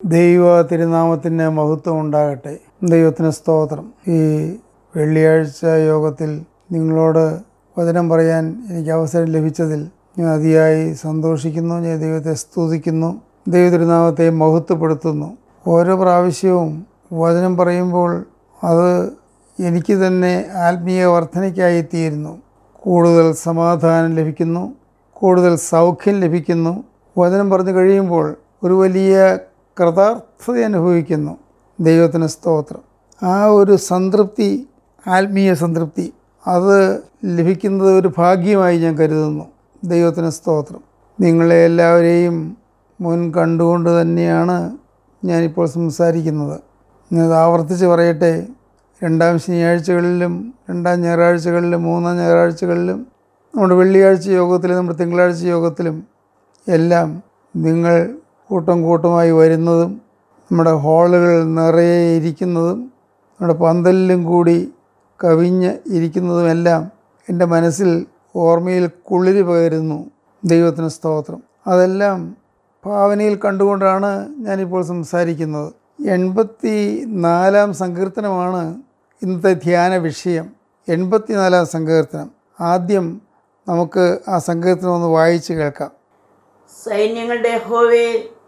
ദൈവ തിരുനാമത്തിന് മഹത്വം ഉണ്ടാകട്ടെ ദൈവത്തിന് സ്തോത്രം ഈ വെള്ളിയാഴ്ച യോഗത്തിൽ നിങ്ങളോട് വചനം പറയാൻ എനിക്ക് അവസരം ലഭിച്ചതിൽ ഞാൻ അതിയായി സന്തോഷിക്കുന്നു ഞാൻ ദൈവത്തെ സ്തുതിക്കുന്നു ദൈവ തിരുനാമത്തെ മഹത്വപ്പെടുത്തുന്നു ഓരോ പ്രാവശ്യവും വചനം പറയുമ്പോൾ അത് എനിക്ക് തന്നെ ആത്മീയ വർധനയ്ക്കായി തീരുന്നു കൂടുതൽ സമാധാനം ലഭിക്കുന്നു കൂടുതൽ സൗഖ്യം ലഭിക്കുന്നു വചനം പറഞ്ഞു കഴിയുമ്പോൾ ഒരു വലിയ കൃതാർത്ഥത അനുഭവിക്കുന്നു ദൈവത്തിന് സ്തോത്രം ആ ഒരു സംതൃപ്തി ആത്മീയ സംതൃപ്തി അത് ലഭിക്കുന്നത് ഒരു ഭാഗ്യമായി ഞാൻ കരുതുന്നു ദൈവത്തിന് സ്തോത്രം നിങ്ങളെ എല്ലാവരെയും മുൻ കണ്ടുകൊണ്ട് തന്നെയാണ് ഞാനിപ്പോൾ സംസാരിക്കുന്നത് ഞാനത് ആവർത്തിച്ച് പറയട്ടെ രണ്ടാം ശനിയാഴ്ചകളിലും രണ്ടാം ഞായറാഴ്ചകളിലും മൂന്നാം ഞായറാഴ്ചകളിലും നമ്മുടെ വെള്ളിയാഴ്ച യോഗത്തിലും നമ്മുടെ തിങ്കളാഴ്ച യോഗത്തിലും എല്ലാം നിങ്ങൾ കൂട്ടം കൂട്ടമായി വരുന്നതും നമ്മുടെ ഹാളുകൾ നിറയെ ഇരിക്കുന്നതും നമ്മുടെ പന്തലിലും കൂടി കവിഞ്ഞ് ഇരിക്കുന്നതുമെല്ലാം എൻ്റെ മനസ്സിൽ ഓർമ്മയിൽ കുളിര് പകരുന്നു ദൈവത്തിന് സ്തോത്രം അതെല്ലാം ഭാവനയിൽ കണ്ടുകൊണ്ടാണ് ഞാനിപ്പോൾ സംസാരിക്കുന്നത് എൺപത്തി നാലാം സങ്കീർത്തനമാണ് ഇന്നത്തെ ധ്യാന വിഷയം എൺപത്തി നാലാം സങ്കീർത്തനം ആദ്യം നമുക്ക് ആ സങ്കീർത്തനം ഒന്ന് വായിച്ച് കേൾക്കാം സൈന്യങ്ങളുടെ യഹോവേ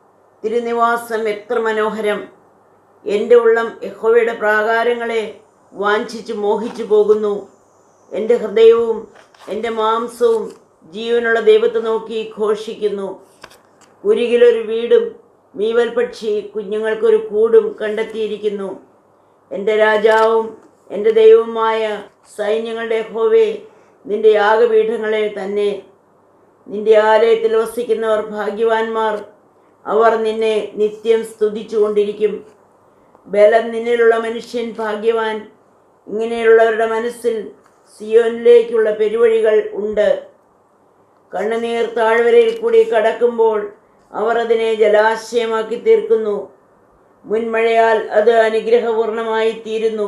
തിരുനിവാസം എത്ര മനോഹരം എൻ്റെ ഉള്ളം യഹോവയുടെ പ്രാകാരങ്ങളെ വാഞ്ചിച്ച് മോഹിച്ചു പോകുന്നു എൻ്റെ ഹൃദയവും എൻ്റെ മാംസവും ജീവനുള്ള ദൈവത്തെ നോക്കി ഘോഷിക്കുന്നു ഉരുകിലൊരു വീടും മീവൽ പക്ഷി കുഞ്ഞുങ്ങൾക്കൊരു കൂടും കണ്ടെത്തിയിരിക്കുന്നു എൻ്റെ രാജാവും എൻ്റെ ദൈവവുമായ സൈന്യങ്ങളുടെ ഹോവേ നിന്റെ യാഗപീഠങ്ങളെ തന്നെ നിന്റെ ആലയത്തിൽ വസിക്കുന്നവർ ഭാഗ്യവാന്മാർ അവർ നിന്നെ നിത്യം സ്തുതിച്ചുകൊണ്ടിരിക്കും ബലം നിന്നിലുള്ള മനുഷ്യൻ ഭാഗ്യവാൻ ഇങ്ങനെയുള്ളവരുടെ മനസ്സിൽ സിയോനിലേക്കുള്ള പെരുവഴികൾ ഉണ്ട് കണ്ണുനീർ താഴ്വരയിൽ കൂടി കടക്കുമ്പോൾ അവർ അതിനെ ജലാശയമാക്കി തീർക്കുന്നു മുൻമഴയാൽ അത് അനുഗ്രഹപൂർണമായി തീരുന്നു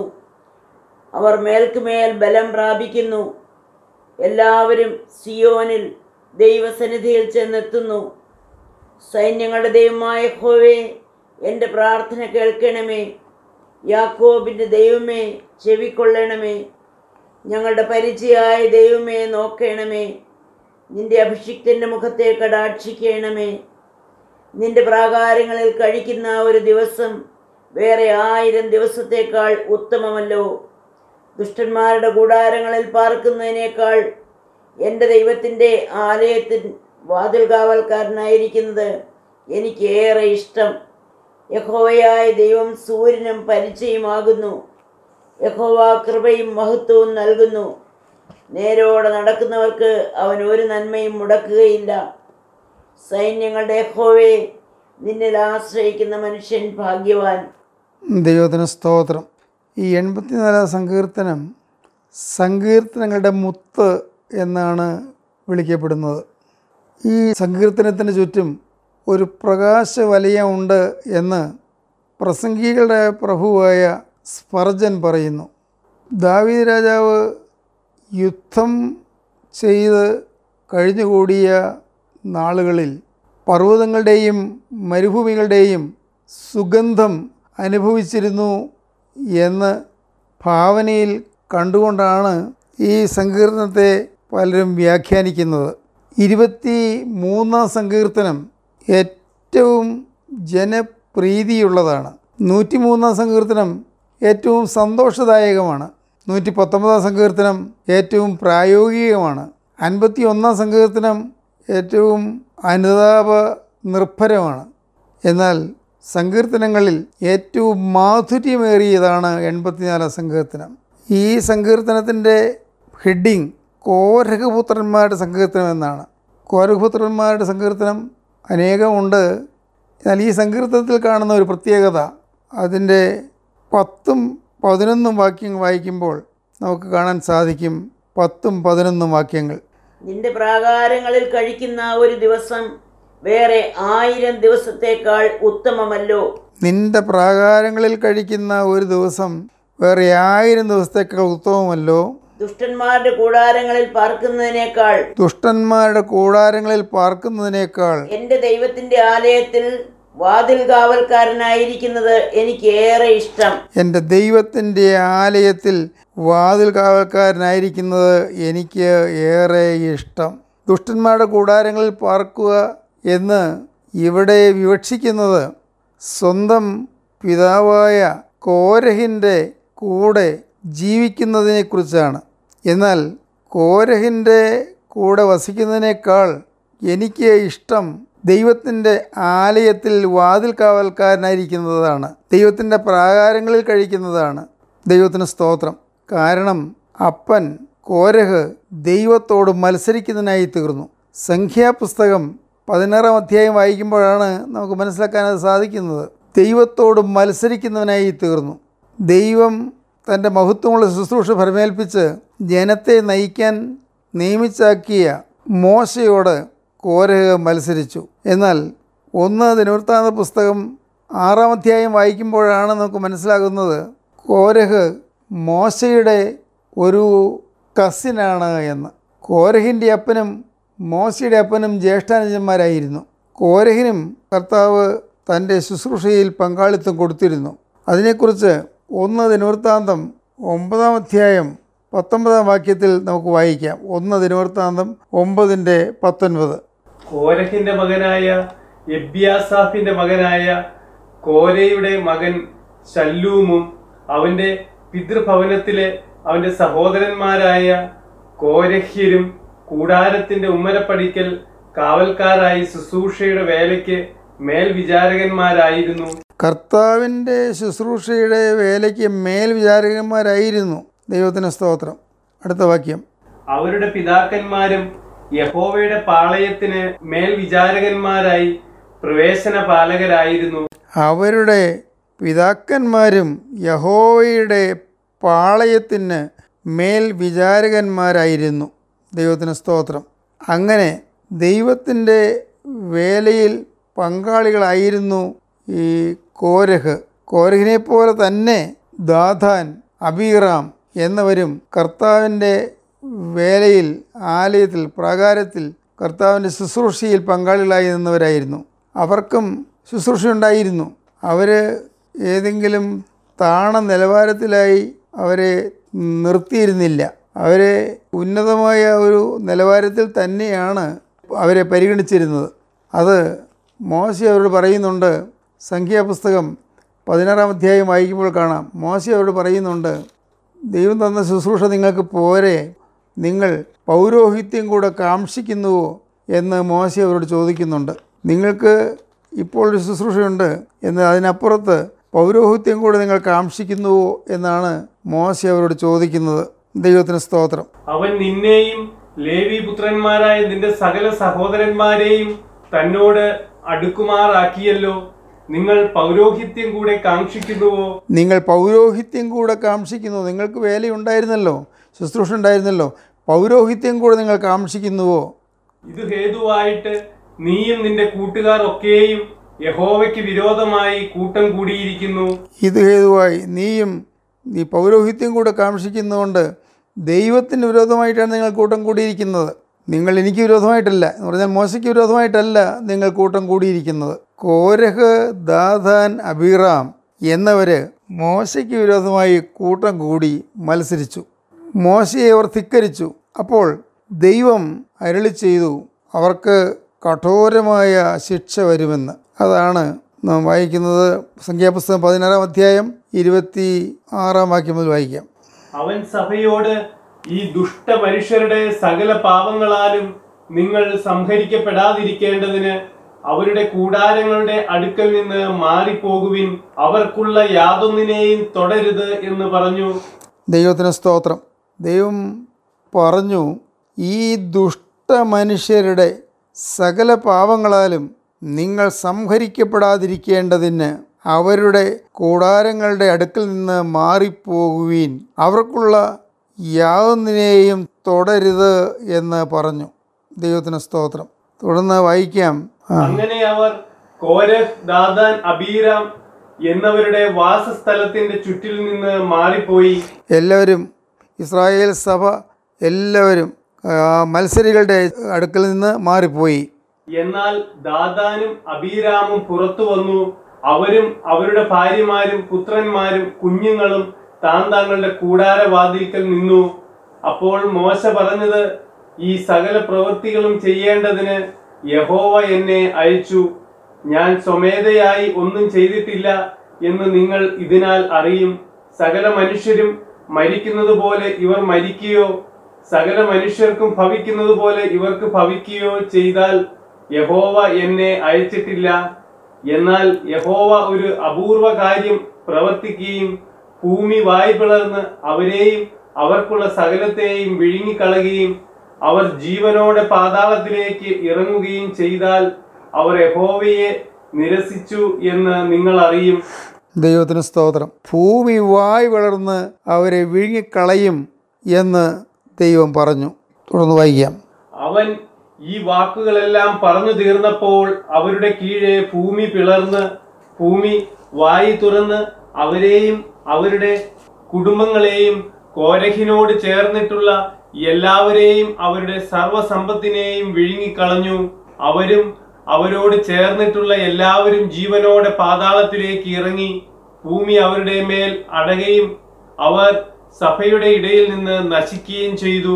അവർ മേൽക്കുമേൽ ബലം പ്രാപിക്കുന്നു എല്ലാവരും സിയോനിൽ ദൈവസന്നിധിയിൽ ചെന്നെത്തുന്നു സൈന്യങ്ങളുടെ ദൈവമായ ഹോവേ എൻ്റെ പ്രാർത്ഥന കേൾക്കണമേ യാക്കോബിൻ്റെ ദൈവമേ ചെവിക്കൊള്ളണമേ ഞങ്ങളുടെ പരിചയായ ദൈവമേ നോക്കണമേ നിന്റെ അഭിഷിക്തൻ്റെ മുഖത്തെ കടാക്ഷിക്കണമേ നിന്റെ പ്രാകാരങ്ങളിൽ കഴിക്കുന്ന ഒരു ദിവസം വേറെ ആയിരം ദിവസത്തേക്കാൾ ഉത്തമമല്ലോ ദുഷ്ടന്മാരുടെ കൂടാരങ്ങളിൽ പാർക്കുന്നതിനേക്കാൾ എൻ്റെ ദൈവത്തിൻ്റെ ആലയത്തിൽ വാതിൽ കാവൽക്കാരനായിരിക്കുന്നത് എനിക്കേറെ ഇഷ്ടം യഹോവയായ ദൈവം സൂര്യനും പരിചയമാകുന്നു യഹോവ കൃപയും മഹത്വവും നൽകുന്നു നേരോടെ നടക്കുന്നവർക്ക് അവൻ ഒരു നന്മയും മുടക്കുകയില്ല സൈന്യങ്ങളുടെ യഹോവേ നിന്നിൽ ആശ്രയിക്കുന്ന മനുഷ്യൻ ഭാഗ്യവാൻ ദൈവത്തിന് സ്തോത്രം ഈ എൺപത്തിനാലാം സങ്കീർത്തനം സങ്കീർത്തനങ്ങളുടെ മുത്ത് എന്നാണ് വിളിക്കപ്പെടുന്നത് ഈ സങ്കീർത്തനത്തിന് ചുറ്റും ഒരു പ്രകാശ വലയമുണ്ട് എന്ന് പ്രസംഗികളുടെ പ്രഭുവായ സ്പർജൻ പറയുന്നു ദാവീദ് രാജാവ് യുദ്ധം ചെയ്ത് കഴിഞ്ഞുകൂടിയ നാളുകളിൽ പർവ്വതങ്ങളുടെയും മരുഭൂമികളുടെയും സുഗന്ധം അനുഭവിച്ചിരുന്നു എന്ന് ഭാവനയിൽ കണ്ടുകൊണ്ടാണ് ഈ സങ്കീർത്തനത്തെ പലരും വ്യാഖ്യാനിക്കുന്നത് ഇരുപത്തി മൂന്നാം സങ്കീർത്തനം ഏറ്റവും ജനപ്രീതിയുള്ളതാണ് നൂറ്റി മൂന്നാം സങ്കീർത്തനം ഏറ്റവും സന്തോഷദായകമാണ് നൂറ്റി പത്തൊമ്പതാം സങ്കീർത്തനം ഏറ്റവും പ്രായോഗികമാണ് അൻപത്തി ഒന്നാം സങ്കീർത്തനം ഏറ്റവും അനുതാപ നിർഭരമാണ് എന്നാൽ സങ്കീർത്തനങ്ങളിൽ ഏറ്റവും മാധുര്യമേറിയതാണ് എൺപത്തിനാലാം സങ്കീർത്തനം ഈ സങ്കീർത്തനത്തിൻ്റെ ഹെഡിങ് കോരകപുത്രന്മാരുടെ സങ്കീർത്തനം എന്നാണ് കോരകപുത്രന്മാരുടെ സങ്കീർത്തനം അനേകമുണ്ട് എന്നാൽ ഈ സങ്കീർത്തനത്തിൽ കാണുന്ന ഒരു പ്രത്യേകത അതിൻ്റെ പത്തും പതിനൊന്നും വാക്യങ്ങൾ വായിക്കുമ്പോൾ നമുക്ക് കാണാൻ സാധിക്കും പത്തും പതിനൊന്നും വാക്യങ്ങൾ നിന്റെ പ്രാകാരങ്ങളിൽ കഴിക്കുന്ന ഒരു ദിവസം വേറെ ആയിരം ദിവസത്തേക്കാൾ ഉത്തമമല്ലോ നിന്റെ പ്രാകാരങ്ങളിൽ കഴിക്കുന്ന ഒരു ദിവസം വേറെ ആയിരം ദിവസത്തേക്കാൾ ഉത്തമമല്ലോ ദുഷ്ടന്മാരുടെ കൂടാരങ്ങളിൽ പാർക്കുന്നതിനേക്കാൾ ദുഷ്ടന്മാരുടെ കൂടാരങ്ങളിൽ പാർക്കുന്നതിനേക്കാൾ എൻ്റെ ദൈവത്തിന്റെ ആലയത്തിൽ വാതിൽ കാവൽക്കാരനായിരിക്കുന്നത് എനിക്ക് ഏറെ ഇഷ്ടം എൻ്റെ ദൈവത്തിൻ്റെ ആലയത്തിൽ വാതിൽ കാവൽക്കാരനായിരിക്കുന്നത് എനിക്ക് ഏറെ ഇഷ്ടം ദുഷ്ടന്മാരുടെ കൂടാരങ്ങളിൽ പാർക്കുക എന്ന് ഇവിടെ വിവക്ഷിക്കുന്നത് സ്വന്തം പിതാവായ കോരഹിൻ്റെ കൂടെ ജീവിക്കുന്നതിനെക്കുറിച്ചാണ് എന്നാൽ കോരഹിൻ്റെ കൂടെ വസിക്കുന്നതിനേക്കാൾ എനിക്ക് ഇഷ്ടം ദൈവത്തിൻ്റെ ആലയത്തിൽ വാതിൽ കാവൽക്കാരനായിരിക്കുന്നതാണ് ദൈവത്തിൻ്റെ പ്രാകാരങ്ങളിൽ കഴിക്കുന്നതാണ് ദൈവത്തിന് സ്തോത്രം കാരണം അപ്പൻ കോരഹ് ദൈവത്തോട് മത്സരിക്കുന്നതിനായി തീർന്നു സംഖ്യാപുസ്തകം പതിനാറാം അധ്യായം വായിക്കുമ്പോഴാണ് നമുക്ക് മനസ്സിലാക്കാൻ അത് സാധിക്കുന്നത് ദൈവത്തോട് മത്സരിക്കുന്നവനായി തീർന്നു ദൈവം തൻ്റെ മഹത്വമുള്ള ശുശ്രൂഷ ഫലമേൽപ്പിച്ച് ജനത്തെ നയിക്കാൻ നിയമിച്ചാക്കിയ മോശയോട് കോരഹ് മത്സരിച്ചു എന്നാൽ ഒന്ന് ദിനവൃത്താന്ത പുസ്തകം ആറാം അധ്യായം വായിക്കുമ്പോഴാണ് നമുക്ക് മനസ്സിലാകുന്നത് കോരഹ് മോശയുടെ ഒരു കസിനാണ് എന്ന് കോരഹിൻ്റെ അപ്പനും മോശയുടെ അപ്പനും ജ്യേഷ്ഠാനുജന്മാരായിരുന്നു കോരഹിനും കർത്താവ് തൻ്റെ ശുശ്രൂഷയിൽ പങ്കാളിത്തം കൊടുത്തിരുന്നു അതിനെക്കുറിച്ച് ഒന്ന് ദിനവൃത്താന്തം ഒമ്പതാം അധ്യായം പത്തൊമ്പതാം വാക്യത്തിൽ നമുക്ക് വായിക്കാം ഒന്ന് ദിനവൃത്താന്തം ഒമ്പതിൻ്റെ പത്തൊൻപത് കോരഹിന്റെ മകനായ എബ്യാസാഫിന്റെ മകനായ കോരയുടെ മകൻ ശല്ലൂമും അവന്റെ പിതൃഭവനത്തിലെ അവന്റെ സഹോദരന്മാരായ കോരഹ്യരും കൂടാരത്തിന്റെ ഉമ്മരപ്പടിക്കൽ കാവൽക്കാരായി ശുശ്രൂഷയുടെ വേലയ്ക്ക് മേൽവിചാരകന്മാരായിരുന്നു കർത്താവിൻ്റെ ശുശ്രൂഷയുടെ വേലയ്ക്ക് മേൽ വിചാരകന്മാരായിരുന്നു ദൈവത്തിന് സ്തോത്രം അടുത്ത വാക്യം അവരുടെ പിതാക്കന്മാരും യഹോവയുടെ പാളയത്തിന് മേൽവിചാരകന്മാരായി പ്രവേശന പാലകരായിരുന്നു അവരുടെ പിതാക്കന്മാരും യഹോവയുടെ പാളയത്തിന് മേൽ വിചാരകന്മാരായിരുന്നു ദൈവത്തിന് സ്തോത്രം അങ്ങനെ ദൈവത്തിൻ്റെ വേലയിൽ പങ്കാളികളായിരുന്നു ഈ കോരഹ് കോരഹിനെ പോലെ തന്നെ ദാഥാൻ അബീറാം എന്നിവരും കർത്താവിൻ്റെ വേലയിൽ ആലയത്തിൽ പ്രാകാരത്തിൽ കർത്താവിൻ്റെ ശുശ്രൂഷയിൽ പങ്കാളികളായി നിന്നവരായിരുന്നു അവർക്കും ശുശ്രൂഷ ഉണ്ടായിരുന്നു അവർ ഏതെങ്കിലും താണ നിലവാരത്തിലായി അവരെ നിർത്തിയിരുന്നില്ല അവരെ ഉന്നതമായ ഒരു നിലവാരത്തിൽ തന്നെയാണ് അവരെ പരിഗണിച്ചിരുന്നത് അത് മോശ അവരോട് പറയുന്നുണ്ട് സംഖ്യാപുസ്തകം പതിനാറാം അധ്യായം വായിക്കുമ്പോൾ കാണാം മോശ അവരോട് പറയുന്നുണ്ട് ദൈവം തന്ന ശുശ്രൂഷ നിങ്ങൾക്ക് പോരെ നിങ്ങൾ പൗരോഹിത്യം കൂടെ കാക്ഷിക്കുന്നുവോ എന്ന് മോശ അവരോട് ചോദിക്കുന്നുണ്ട് നിങ്ങൾക്ക് ഇപ്പോൾ ഒരു ശുശ്രൂഷയുണ്ട് എന്ന് അതിനപ്പുറത്ത് പൗരോഹിത്യം കൂടെ നിങ്ങൾ കാക്ഷിക്കുന്നുവോ എന്നാണ് മോശ അവരോട് ചോദിക്കുന്നത് ദൈവത്തിന് സ്തോത്രം അവൻ നിന്നെയും ലേവി പുത്രന്മാരായ നിന്റെ സകല സഹോദരന്മാരെയും തന്നോട് അടുക്കുമാറാക്കിയല്ലോ നിങ്ങൾ പൗരോഹിത്യം കൂടെ കാക്ഷിക്കുന്നുവോ നിങ്ങൾ പൗരോഹിത്യം കൂടെ കാക്ഷിക്കുന്നു നിങ്ങൾക്ക് വേലയുണ്ടായിരുന്നല്ലോ ശുശ്രൂഷ ഉണ്ടായിരുന്നല്ലോ പൗരോഹിത്യം കൂടെ നിങ്ങൾ കാക്ഷിക്കുന്നുവോ ഇത് ഹേതുവായിട്ട് നീയും നിന്റെ കൂട്ടുകാർ ഒക്കെയും യഹോവയ്ക്ക് വിരോധമായി കൂട്ടം കൂടിയിരിക്കുന്നു ഇത് ഹേതുവായി നീയും നീ പൗരോഹിത്യം കൂടെ കാക്ഷിക്കുന്നതുകൊണ്ട് ദൈവത്തിന് വിരോധമായിട്ടാണ് നിങ്ങൾ കൂട്ടം കൂടിയിരിക്കുന്നത് നിങ്ങൾ എനിക്ക് വിരോധമായിട്ടല്ല എന്ന് പറഞ്ഞാൽ മോശയ്ക്ക് വിരോധമായിട്ടല്ല നിങ്ങൾ കൂട്ടം കൂടിയിരിക്കുന്നത് കോരഹ് ദാഥാൻ അബീറാം എന്നവർ മോശയ്ക്ക് വിരോധമായി കൂട്ടം കൂടി മത്സരിച്ചു മോശയെ അവർ ധിക്കരിച്ചു അപ്പോൾ ദൈവം അരുളി ചെയ്തു അവർക്ക് കഠോരമായ ശിക്ഷ വരുമെന്ന് അതാണ് നാം വായിക്കുന്നത് സംഖ്യാപുസ്തകം പതിനാറാം അധ്യായം ഇരുപത്തി ആറാം വാക്യം മുതൽ വായിക്കാം അവൻ സഭയോട് ഈ ദുഷ്ട മനുഷ്യരുടെ സകല പാപങ്ങളാലും നിങ്ങൾ സംഹരിക്കപ്പെടാതിരിക്കേണ്ടതിന് അവരുടെ കൂടാരങ്ങളുടെ അടുക്കൽ നിന്ന് മാറിപ്പോകുവിൻ അവർക്കുള്ള യാതൊന്നിനെയും തുടരുത് എന്ന് പറഞ്ഞു ദൈവത്തിന് സ്തോത്രം ദൈവം പറഞ്ഞു ഈ ദുഷ്ട മനുഷ്യരുടെ സകല പാവങ്ങളാലും നിങ്ങൾ സംഹരിക്കപ്പെടാതിരിക്കേണ്ടതിന് അവരുടെ കൂടാരങ്ങളുടെ അടുക്കൽ നിന്ന് മാറിപ്പോകുവീൻ അവർക്കുള്ള യാതൊന്നിനെയും തുടരുത് എന്ന് പറഞ്ഞു ദൈവത്തിന് സ്തോത്രം തുടർന്ന് വായിക്കാം ആ അങ്ങനെ അവർ കോരഹ് ദാദാൻ അബീരാം എന്നവരുടെ വാസസ്ഥലത്തിന്റെ ചുറ്റിൽ നിന്ന് മാറിപ്പോയി എല്ലാവരും ഇസ്രായേൽ സഭ എല്ലാവരും ആ, മത്സരികളുടെ അടുക്കൽ നിന്ന് മാറിപ്പോയി എന്നാൽ ദാദാനും അബീരാമും പുറത്തു വന്നു അവരും അവരുടെ ഭാര്യമാരും പുത്രന്മാരും കുഞ്ഞുങ്ങളും താൻ തങ്ങളുടെ കൂടാരവാതിൽക്കൽ നിന്നു അപ്പോൾ മോശ പറഞ്ഞത് ഈ സകല പ്രവൃത്തികളും ചെയ്യേണ്ടതിന് യഹോവ എന്നെ അയച്ചു ഞാൻ സ്വമേധയായി ഒന്നും ചെയ്തിട്ടില്ല എന്ന് നിങ്ങൾ ഇതിനാൽ അറിയും സകല മനുഷ്യരും മരിക്കുന്നത് പോലെ ഇവർ മരിക്കുകയോ സകല മനുഷ്യർക്കും ഭവിക്കുന്നത് പോലെ ഇവർക്ക് ഭവിക്കുകയോ ചെയ്താൽ യഹോവ എന്നെ അയച്ചിട്ടില്ല എന്നാൽ യഹോവ ഒരു അപൂർവ കാര്യം പ്രവർത്തിക്കുകയും ഭൂമി വായ് പിളർന്ന് അവരെയും അവർക്കുള്ള സകലത്തെയും വിഴുങ്ങിക്കളയുകയും അവർ ജീവനോടെ പാതാളത്തിലേക്ക് ഇറങ്ങുകയും ചെയ്താൽ അവർ യഹോവയെ നിരസിച്ചു എന്ന് നിങ്ങൾ അറിയും ദൈവത്തിന് സ്തോത്രം ഭൂമി വായ് വളർന്ന് അവരെ വിഴുങ്ങിക്കളയും എന്ന് ദൈവം പറഞ്ഞു തുടർന്ന് വായിക്കാം അവൻ ഈ വാക്കുകളെല്ലാം പറഞ്ഞു തീർന്നപ്പോൾ അവരുടെ കീഴെ ഭൂമി പിളർന്ന് ഭൂമി വായി തുറന്ന് അവരെയും അവരുടെ കുടുംബങ്ങളെയും കോരഹിനോട് ചേർന്നിട്ടുള്ള എല്ലാവരെയും അവരുടെ സർവസമ്പത്തിനെയും വിഴുങ്ങിക്കളഞ്ഞു അവരും അവരോട് ചേർന്നിട്ടുള്ള എല്ലാവരും ജീവനോടെ പാതാളത്തിലേക്ക് ഇറങ്ങി ഭൂമി അവരുടെ മേൽ അടകയും അവർ സഭയുടെ ഇടയിൽ നിന്ന് നശിക്കുകയും ചെയ്തു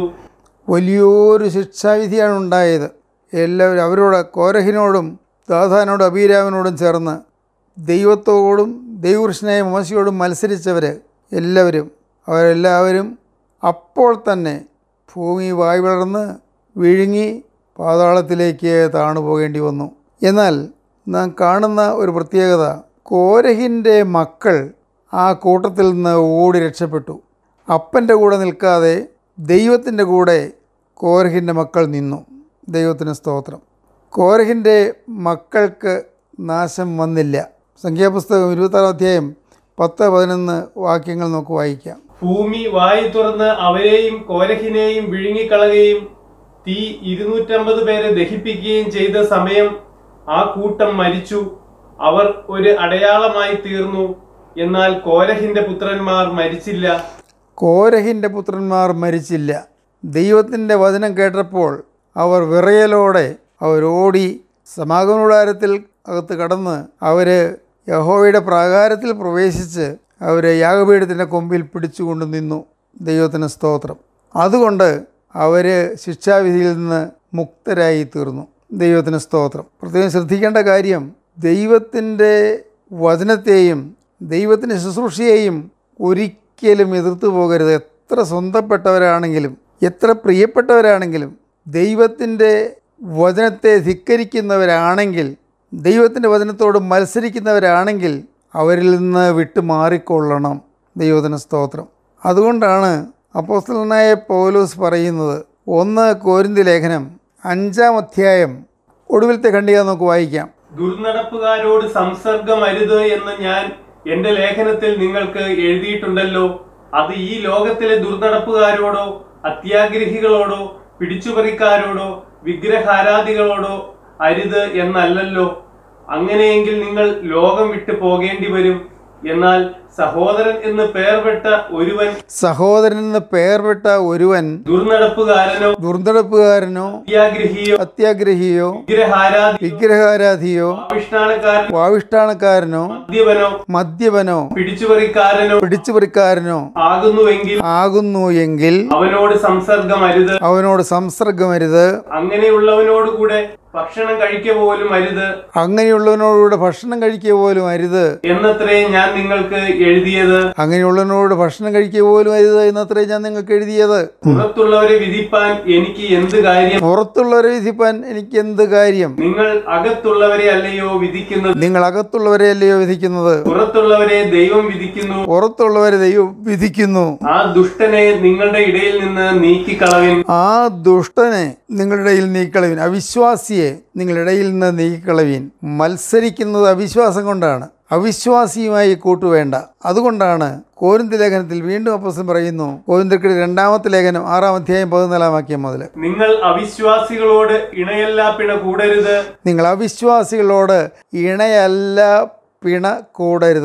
വലിയൊരു ശിക്ഷാവിധിയാണ് ഉണ്ടായത് എല്ലാവരും അവരോട് കോരഹിനോടും ദാധാനോടും അബീരാമിനോടും ചേർന്ന് ദൈവത്തോടും ദൈവകൃഷ്ണനായ മോശയോടും മത്സരിച്ചവർ എല്ലാവരും അവരെല്ലാവരും അപ്പോൾ തന്നെ ഭൂമി വായ് വളർന്ന് വിഴുങ്ങി പാതാളത്തിലേക്ക് താണു പോകേണ്ടി വന്നു എന്നാൽ നാം കാണുന്ന ഒരു പ്രത്യേകത കോരഹിൻ്റെ മക്കൾ ആ കൂട്ടത്തിൽ നിന്ന് ഓടി രക്ഷപ്പെട്ടു അപ്പൻ്റെ കൂടെ നിൽക്കാതെ ദൈവത്തിൻ്റെ കൂടെ കോരഹിൻ്റെ മക്കൾ നിന്നു ദൈവത്തിന് സ്തോത്രം കോരഹിൻ്റെ മക്കൾക്ക് നാശം വന്നില്ല സംഖ്യാപുസ്തകം ഇരുപത്താറാം അധ്യായം പത്ത് പതിനൊന്ന് വാക്യങ്ങൾ നമുക്ക് വായിക്കാം ഭൂമി വായി തുറന്ന് അവരെയും കോരഹിനെയും വിഴുങ്ങിക്കളയുകയും തീ ഇരുന്നൂറ്റമ്പത് പേരെ ദഹിപ്പിക്കുകയും ചെയ്ത സമയം ആ കൂട്ടം മരിച്ചു അവർ ഒരു അടയാളമായി തീർന്നു എന്നാൽ കോരഹിന്റെ പുത്രന്മാർ മരിച്ചില്ല കോരഹിൻ്റെ പുത്രന്മാർ മരിച്ചില്ല ദൈവത്തിൻ്റെ വചനം കേട്ടപ്പോൾ അവർ വിറയലോടെ അവരോടി സമാഗമകൂടാരത്തിൽ അകത്ത് കടന്ന് അവർ യഹോവയുടെ പ്രാകാരത്തിൽ പ്രവേശിച്ച് അവർ യാഗപീഠത്തിൻ്റെ കൊമ്പിൽ പിടിച്ചുകൊണ്ട് നിന്നു ദൈവത്തിന് സ്തോത്രം അതുകൊണ്ട് അവർ ശിക്ഷാവിധിയിൽ നിന്ന് മുക്തരായി തീർന്നു ദൈവത്തിന് സ്തോത്രം പ്രത്യേകം ശ്രദ്ധിക്കേണ്ട കാര്യം ദൈവത്തിൻ്റെ വചനത്തെയും ദൈവത്തിൻ്റെ ശുശ്രൂഷയെയും ഒരിക്കലും എതിർത്തു പോകരുത് എത്ര സ്വന്തപ്പെട്ടവരാണെങ്കിലും എത്ര പ്രിയപ്പെട്ടവരാണെങ്കിലും ദൈവത്തിൻ്റെ വചനത്തെ ധിക്കരിക്കുന്നവരാണെങ്കിൽ ദൈവത്തിൻ്റെ വചനത്തോട് മത്സരിക്കുന്നവരാണെങ്കിൽ അവരിൽ നിന്ന് വിട്ടു മാറിക്കൊള്ളണം ദൈവത്തിന് സ്തോത്രം അതുകൊണ്ടാണ് അപ്പോസ്തലനായ പൗലോസ് പറയുന്നത് ഒന്ന് കോരിന്തി ലേഖനം അഞ്ചാം അധ്യായം ഒടുവിലത്തെ ഖണ്ഡിക നമുക്ക് വായിക്കാം ദുർനടപ്പുകാരോട് സംസർഗം അരുത് എന്ന് ഞാൻ എന്റെ ലേഖനത്തിൽ നിങ്ങൾക്ക് എഴുതിയിട്ടുണ്ടല്ലോ അത് ഈ ലോകത്തിലെ ദുർനടപ്പുകാരോടോ അത്യാഗ്രഹികളോടോ പിടിച്ചുപറിക്കാരോടോ വിഗ്രഹാരാധികളോടോ അരുത് എന്നല്ലല്ലോ അങ്ങനെയെങ്കിൽ നിങ്ങൾ ലോകം വിട്ടു പോകേണ്ടി വരും എന്നാൽ സഹോദരൻ എന്ന് പേർപെട്ട ഒരുവൻ സഹോദരൻ എന്ന് പേർപെട്ട ഒരുവൻ ദുർനടപ്പുകാരനോ ദുർനടപ്പുകാരനോ അത്യാഗ്രഹിയോ അത്യാഗ്രഹിയോ വിഗ്രഹാരാധി വിഗ്രഹാരാധിയോ ആവിഷ്ഠാനക്കാരനോ വാവിഷ്ഠാണക്കാരനോ മദ്യപനോ മദ്യപനോ പിടിച്ചുപറിക്കാരനോ പിടിച്ചുപറിക്കാരനോ ആകുന്നുവെങ്കിൽ ആകുന്നു എങ്കിൽ അവനോട് സംസർഗം അരുത് അവനോട് സംസർഗമരുത് അങ്ങനെയുള്ളവനോട് കൂടെ ഭക്ഷണം കഴിക്ക പോലും അരുത് അങ്ങനെയുള്ളവനോടുകൂടെ ഭക്ഷണം കഴിക്കുക പോലും അരുത് എന്നത്രേ ഞാൻ നിങ്ങൾക്ക് എഴുതിയത് അങ്ങനെയുള്ളവനോട് ഭക്ഷണം കഴിക്കുക പോലും അരുത് എന്നത്രേ ഞാൻ നിങ്ങൾക്ക് എഴുതിയത് പുറത്തുള്ളവരെ വിധിപ്പാൻ എനിക്ക് എന്ത് കാര്യം പുറത്തുള്ളവരെ വിധിപ്പാൻ എനിക്ക് എന്ത് കാര്യം നിങ്ങൾ അകത്തുള്ളവരെ അല്ലയോ വിധിക്കുന്നത് നിങ്ങൾ അകത്തുള്ളവരെ അല്ലയോ വിധിക്കുന്നത് പുറത്തുള്ളവരെ ദൈവം വിധിക്കുന്നു പുറത്തുള്ളവരെ ദൈവം വിധിക്കുന്നു ആ ദുഷ്ടനെ നിങ്ങളുടെ ഇടയിൽ നിന്ന് നീക്കിക്കളവിൻ ആ ദുഷ്ടനെ നിങ്ങളുടെ ഇടയിൽ നീക്കളവീൻ അവിശ്വാസിയെ നിങ്ങളുടെ ഇടയിൽ നിന്ന് നീക്കിക്കളവീൻ മത്സരിക്കുന്നത് അവിശ്വാസം കൊണ്ടാണ് അവിശ്വാസിയുമായി കൂട്ടുവേണ്ട അതുകൊണ്ടാണ് കോരിന്ത ലേഖനത്തിൽ വീണ്ടും അപ്പസം പറയുന്നു കോരിന്തർക്കിടെ രണ്ടാമത്തെ ലേഖനം ആറാം അധ്യായം പതിനാലാം വാക്യം മുതൽ നിങ്ങൾ അവിശ്വാസികളോട് ഇണയല്ലാ പിണ കൂടരുത് നിങ്ങൾ അവിശ്വാസികളോട് ഇണയല്ല പിണ കൂടരുത്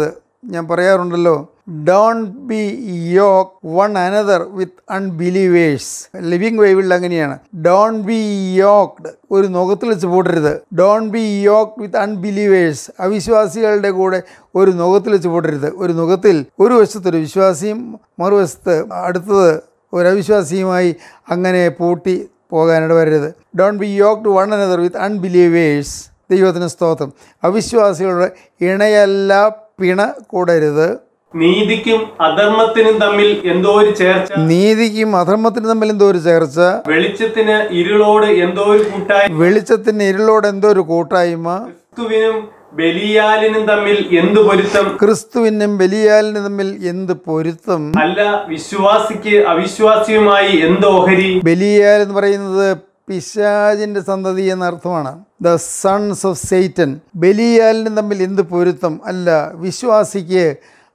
ഞാൻ പറയാറുണ്ടല്ലോ don't be yoke one another with unbelievers Living ബൈബിളിൽ അങ്ങനെയാണ് ഡോൺ ബി യോക്ക്ഡ് ഒരു നുഖത്തിൽ വെച്ച് പൂട്ടരുത് don't be yoke with unbelievers അവിശ്വാസികളുടെ കൂടെ ഒരു നുഖത്തിൽ വെച്ച് പൂട്ടരുത് ഒരു നുഖത്തിൽ ഒരു വശത്ത് ഒരു വിശ്വാസിയും മറുവശത്ത് അടുത്തത് ഒരു അവിശ്വാസിയുമായി അങ്ങനെ പൂട്ടി പോകാനിട വരരുത് don't be yoke to one another with unbelievers ദൈവത്തിന് സ്തോത്രം അവിശ്വാസികളുടെ ഇണയല്ല പിണ കൂടരുത് നീതിക്കും അധർമ്മത്തിനും തമ്മിൽ എന്തോ ഒരു ചേർച്ച നീതിക്കും അധർമ്മത്തിനും തമ്മിൽ എന്തോ ഒരു ചേർച്ച വെളിച്ചത്തിന് ഇരുളോട് എന്തോ ഒരു കൂട്ടായി വെളിച്ചത്തിന് ഇരുളോട് എന്തോ ഒരു കൂട്ടായ്മ ക്രിസ്തുവിനും ബലിയാലിനും തമ്മിൽ എന്ത് പൊരുത്തം ക്രിസ്തുവിനും ബലിയാലിനും തമ്മിൽ എന്ത് പൊരുത്തം അല്ല വിശ്വാസിക്ക് അവിശ്വാസിയുമായി എന്ത് ഓഹരി ബലിയാൽ എന്ന് പറയുന്നത് പിശാജിന്റെ സന്തതി എന്ന അർത്ഥമാണ് ദ സൺസ് ഓഫ് സെയ്റ്റൻ ബലിയാലിനും തമ്മിൽ എന്ത് പൊരുത്തം അല്ല വിശ്വാസിക്ക്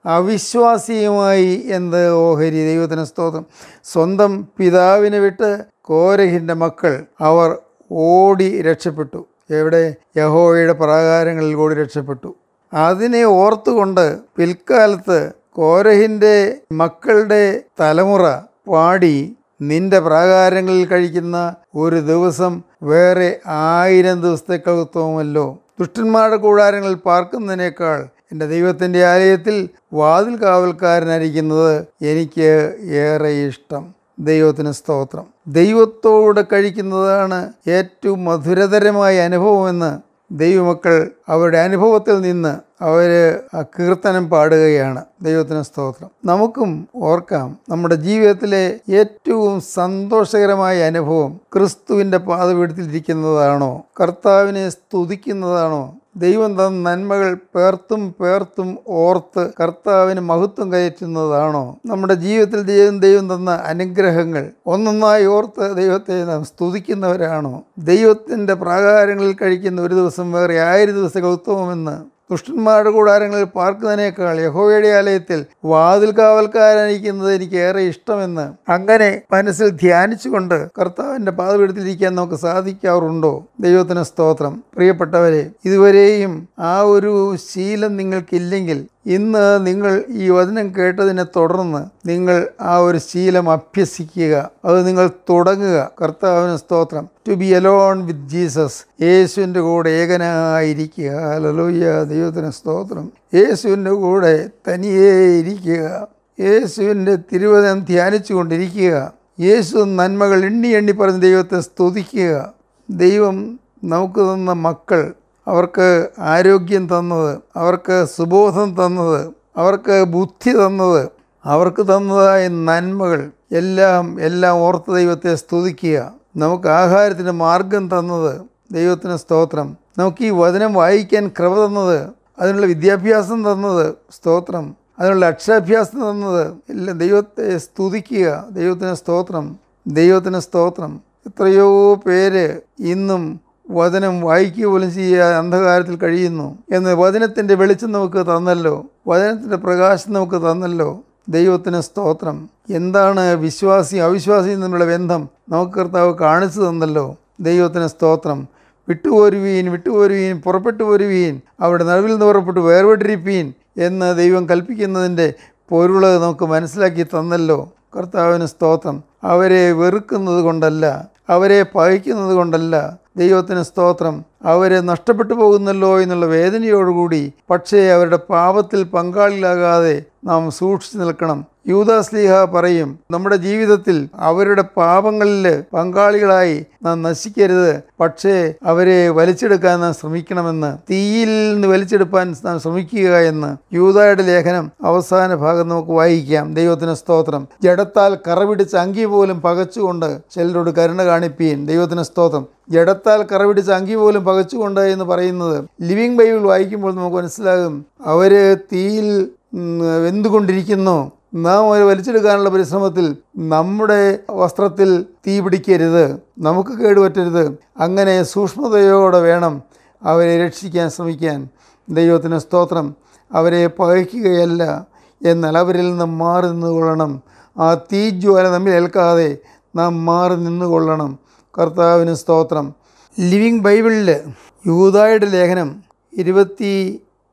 അവിശ്വാസിയുമായി എന്ത് ഓഹരി ദൈവത്തിന് സ്തോത്രം സ്വന്തം പിതാവിനെ വിട്ട് കോരഹിൻ്റെ മക്കൾ അവർ ഓടി രക്ഷപ്പെട്ടു എവിടെ യഹോവയുടെ പ്രാകാരങ്ങളിൽ കൂടി രക്ഷപ്പെട്ടു അതിനെ ഓർത്തുകൊണ്ട് പിൽക്കാലത്ത് കോരഹിൻ്റെ മക്കളുടെ തലമുറ പാടി നിന്റെ പ്രാകാരങ്ങളിൽ കഴിക്കുന്ന ഒരു ദിവസം വേറെ ആയിരം ദിവസത്തേക്കാൾ ഉത്തമമല്ലോ ദുഷ്ടന്മാരുടെ കൂടാരങ്ങളിൽ പാർക്കുന്നതിനേക്കാൾ എൻ്റെ ദൈവത്തിൻ്റെ ആലയത്തിൽ വാതിൽ കാവൽക്കാരനായിരിക്കുന്നത് എനിക്ക് ഏറെ ഇഷ്ടം ദൈവത്തിന് സ്തോത്രം ദൈവത്തോട് കഴിക്കുന്നതാണ് ഏറ്റവും മധുരതരമായ അനുഭവമെന്ന് ദൈവമക്കൾ അവരുടെ അനുഭവത്തിൽ നിന്ന് അവർ ആ കീർത്തനം പാടുകയാണ് ദൈവത്തിന് സ്തോത്രം നമുക്കും ഓർക്കാം നമ്മുടെ ജീവിതത്തിലെ ഏറ്റവും സന്തോഷകരമായ അനുഭവം ക്രിസ്തുവിൻ്റെ പാതപീഠത്തിലിരിക്കുന്നതാണോ കർത്താവിനെ സ്തുതിക്കുന്നതാണോ ദൈവം തന്ന നന്മകൾ പേർത്തും പേർത്തും ഓർത്ത് കർത്താവിന് മഹത്വം കയറ്റുന്നതാണോ നമ്മുടെ ജീവിതത്തിൽ ദൈവം ദൈവം തന്ന അനുഗ്രഹങ്ങൾ ഒന്നൊന്നായി ഓർത്ത് ദൈവത്തെ നാം സ്തുതിക്കുന്നവരാണോ ദൈവത്തിൻ്റെ പ്രാകാരങ്ങളിൽ കഴിക്കുന്ന ഒരു ദിവസം വേറെ ആയിരം ദിവസങ്ങൾ ഉത്തമമെന്ന് ദുഷ്ടന്മാരുടെ കൂടാരങ്ങളിൽ പാർക്കുന്നതിനേക്കാൾ യഹോവയുടെ ആലയത്തിൽ വാതിൽ കാവൽക്കാരായിരിക്കുന്നത് എനിക്ക് ഏറെ ഇഷ്ടമെന്ന് അങ്ങനെ മനസ്സിൽ ധ്യാനിച്ചുകൊണ്ട് കർത്താവിൻ്റെ പാതപീഠത്തിലിരിക്കാൻ നമുക്ക് സാധിക്കാറുണ്ടോ ദൈവത്തിന് സ്തോത്രം പ്രിയപ്പെട്ടവരെ ഇതുവരെയും ആ ഒരു ശീലം നിങ്ങൾക്കില്ലെങ്കിൽ ഇന്ന് നിങ്ങൾ ഈ വചനം കേട്ടതിനെ തുടർന്ന് നിങ്ങൾ ആ ഒരു ശീലം അഭ്യസിക്കുക അത് നിങ്ങൾ തുടങ്ങുക കർത്താവിന് സ്തോത്രം to be alone with Jesus യേശുവിൻ്റെ കൂടെ ഏകനായിരിക്കുക ഹല്ലേലൂയ ദൈവത്തിന് സ്തോത്രം യേശുവിൻ്റെ കൂടെ തനിയേ ഇരിക്കുക യേശുവിൻ്റെ തിരുവചനം ധ്യാനിച്ചു കൊണ്ടിരിക്കുക യേശു നന്മകൾ എണ്ണി എണ്ണി പറഞ്ഞ് ദൈവത്തെ സ്തുതിക്കുക ദൈവം നമുക്ക് തന്ന മക്കൾ അവർക്ക് ആരോഗ്യം തന്നത് അവർക്ക് സുബോധം തന്നത് അവർക്ക് ബുദ്ധി തന്നത് അവർക്ക് തന്നതായ നന്മകൾ എല്ലാം എല്ലാം ഓർത്ത് ദൈവത്തെ സ്തുതിക്കുക നമുക്ക് ആഹാരത്തിന് മാർഗം തന്നത് ദൈവത്തിന് സ്തോത്രം നമുക്ക് ഈ വചനം വായിക്കാൻ കൃപ തന്നത് അതിനുള്ള വിദ്യാഭ്യാസം തന്നത് സ്തോത്രം അതിനുള്ള അക്ഷരാഭ്യാസം തന്നത് എല്ലാം ദൈവത്തെ സ്തുതിക്കുക ദൈവത്തിന് സ്തോത്രം ദൈവത്തിന് സ്തോത്രം എത്രയോ പേര് ഇന്നും വചനം വായിക്കുക പോലും ചെയ്യാതെ അന്ധകാരത്തിൽ കഴിയുന്നു എന്ന് വചനത്തിൻ്റെ വെളിച്ചം നമുക്ക് തന്നല്ലോ വചനത്തിൻ്റെ പ്രകാശം നമുക്ക് തന്നല്ലോ ദൈവത്തിന് സ്തോത്രം എന്താണ് വിശ്വാസി അവിശ്വാസിയും തമ്മിലുള്ള ബന്ധം നമുക്ക് കർത്താവ് കാണിച്ചു തന്നല്ലോ ദൈവത്തിന് സ്തോത്രം വിട്ടുപോരുവീൻ വിട്ടുപോരുവീൻ പുറപ്പെട്ടു പോരുവീൻ അവിടെ നടുവിൽ നിന്ന് പുറപ്പെട്ടു വേർപെട്ടിരിപ്പീൻ എന്ന് ദൈവം കൽപ്പിക്കുന്നതിൻ്റെ പൊരുള് നമുക്ക് മനസ്സിലാക്കി തന്നല്ലോ കർത്താവിന് സ്തോത്രം അവരെ വെറുക്കുന്നത് കൊണ്ടല്ല അവരെ പകയ്ക്കുന്നത് കൊണ്ടല്ല ദൈവത്തിന് സ്തോത്രം അവരെ നഷ്ടപ്പെട്ടു പോകുന്നല്ലോ എന്നുള്ള വേദനയോടുകൂടി പക്ഷേ അവരുടെ പാപത്തിൽ പങ്കാളിലാകാതെ നാം സൂക്ഷിച്ചു നിൽക്കണം യൂദാസ്ലീഹ പറയും നമ്മുടെ ജീവിതത്തിൽ അവരുടെ പാപങ്ങളിൽ പങ്കാളികളായി നാം നശിക്കരുത് പക്ഷേ അവരെ വലിച്ചെടുക്കാൻ നാം ശ്രമിക്കണമെന്ന് തീയിൽ നിന്ന് വലിച്ചെടുക്കാൻ നാം ശ്രമിക്കുക എന്ന് യൂതായുടെ ലേഖനം അവസാന ഭാഗം നമുക്ക് വായിക്കാം ദൈവത്തിന് സ്തോത്രം ജഡത്താൽ കറപിടിച്ച അങ്കി പോലും പകച്ചുകൊണ്ട് ചിലരോട് കരുണ കാണിപ്പീൻ ദൈവത്തിന് സ്തോത്രം ജഡത്താൽ കറപിടിച്ച അങ്കി പോലും പകച്ചുകൊണ്ട് എന്ന് പറയുന്നത് ലിവിങ് ബൈബിൾ വായിക്കുമ്പോൾ നമുക്ക് മനസ്സിലാകും അവർ തീയിൽ ഉം, വെന്തുകൊണ്ടിരിക്കുന്നു നാം അവരെ വലിച്ചെടുക്കാനുള്ള പരിശ്രമത്തിൽ നമ്മുടെ വസ്ത്രത്തിൽ തീ പിടിക്കരുത് നമുക്ക് കേടുപറ്റരുത് അങ്ങനെ സൂക്ഷ്മതയോടെ വേണം അവരെ രക്ഷിക്കാൻ ശ്രമിക്കാൻ ദൈവത്തിന് സ്തോത്രം അവരെ പകയ്ക്കുകയല്ല എന്നാൽ അവരിൽ നിന്ന് മാറി നിന്നുകൊള്ളണം ആ തീജ്വാല നമ്മിൽ ഏൽക്കാതെ നാം മാറി നിന്നുകൊള്ളണം കർത്താവിന് സ്തോത്രം ലിവിങ് ബൈബിളിൽ യൂതായുടെ ലേഖനം ഇരുപത്തി